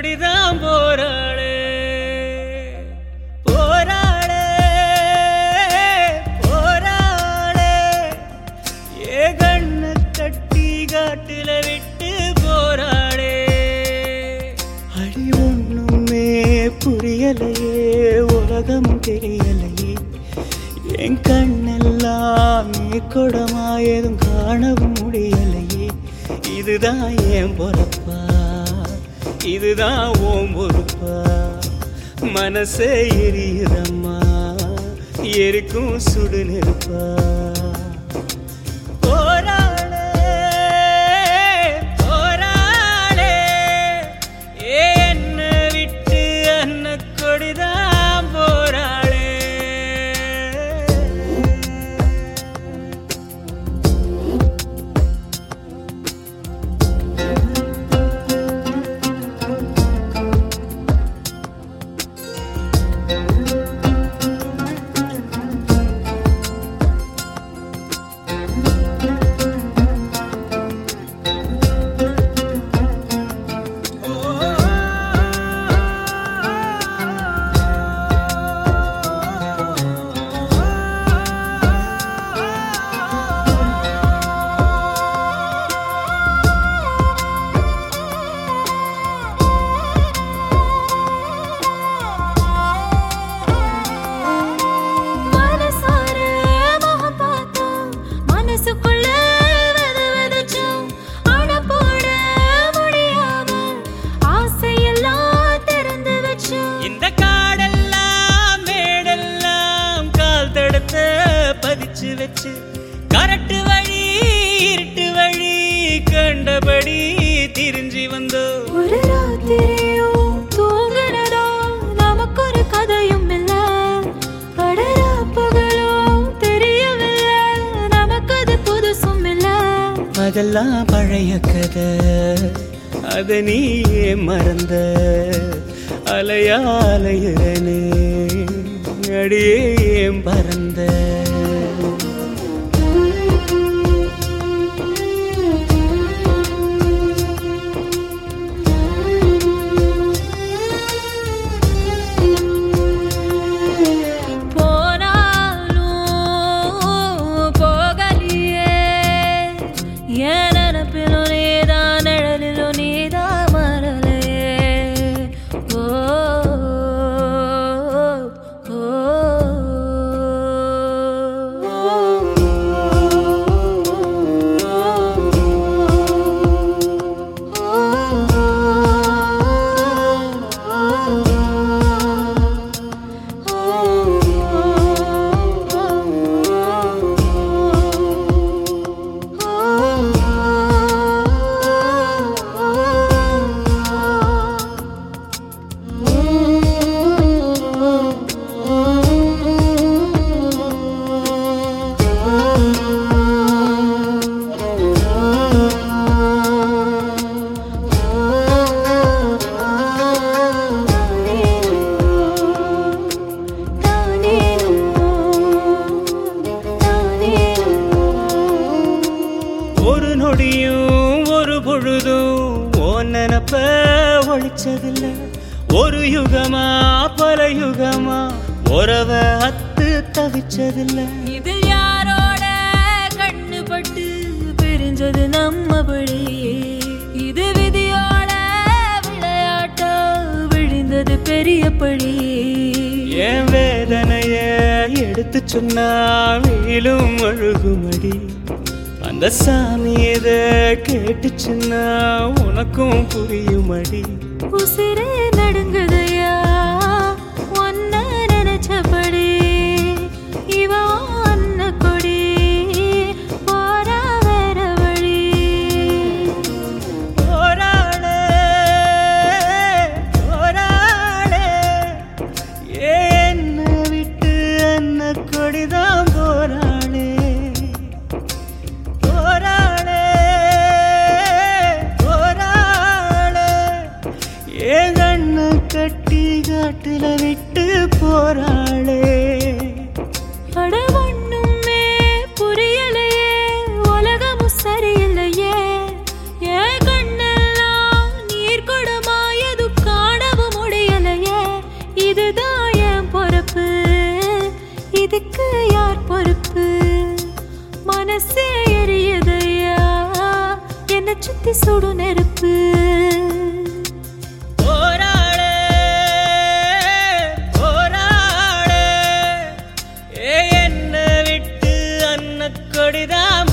கொடிதான் போராளே போராளே போராளே ஏ கண்ண கட்டி காட்டுல விட்டு போராளே அடி ஒண்ணுமே புரியலையே உலகம் தெரியலையே என் கண்ணெல்லாம் நீ கொடமா எதுவும் காணவும் முடியலையே இதுதான் என் பொறப்பா இதுதான் ஓம் பொறுப்பா மனசே எரியுதம்மா எரிக்கும் சுடு நெருப்பா போராளே போராளே என்ன விட்டு அன்ன கொடிதான் போராளே மனசார முகம் பார்த்தோம் மனசுக்குள்ள வெது வெதுச்சோம் அண போட முடியாம ஆசையெல்லாம் திறந்து வச்சோம் இந்த காடெல்லாம் மேடெல்லாம் கால் தடத்த பதிச்சு வச்சு கரட்டு வழி இருட்டு வழி கண்டபடி திரிஞ்சு வந்தோம் ஒரு ராத்திரியும் தூங்குறதா நமக்கு ஒரு கதையும் இல்ல படரா பகலும் தெரியவில்லை நமக்கு அது புதுசும் இல்ல அதெல்லாம் பழைய கதை அத நீ ஏன் மறந்த அலையா அலையுறனே அடியே ஏன் பறந்த போனாலும் போகலியே என் நினப்பிலும் நீதான் நிழலிலும் நீதான் மறலையே ஓ ஓ, ஒரு நொடியும் ஒரு பொழுதும் ஓ நினப்ப ஒழிச்சதில்ல ஒரு யுகமா பல யுகமா உறவ அத்து தவிச்சதில்ல இதில் யாரோட கண்ணு பட்டு பிரிஞ்சது நம்ம படி இது விதியோட விளையாட்டா விழுந்தது பெரிய படி என் வேதனைய எடுத்து சொன்னா வெயிலும் அழுகுமடி அந்த சாமி இத கேட்டுச்சுன்னா உனக்கும் புரியுமடி உசிரே நடுங்குதையா ஒன்ன நினைச்சபடி இவ அன்ன கொடி போரா வேற வழி போராளே போராளே என்ன விட்டு அன்ன கொடிதான் போராளே போராளே போராளே ஏன் கண்ணு கட்டி காட்டுல விட்டு போராளே அட ஒண்ணுமே புரியலையே உலகமும் சரியில்லையே ஏன் கண்ணெல்லாம் நீர் குடமா எது சுத்தி சுடு நெருப்பு போராளே போராளே ஏ என்ன விட்டு அன்ன கொடிதான்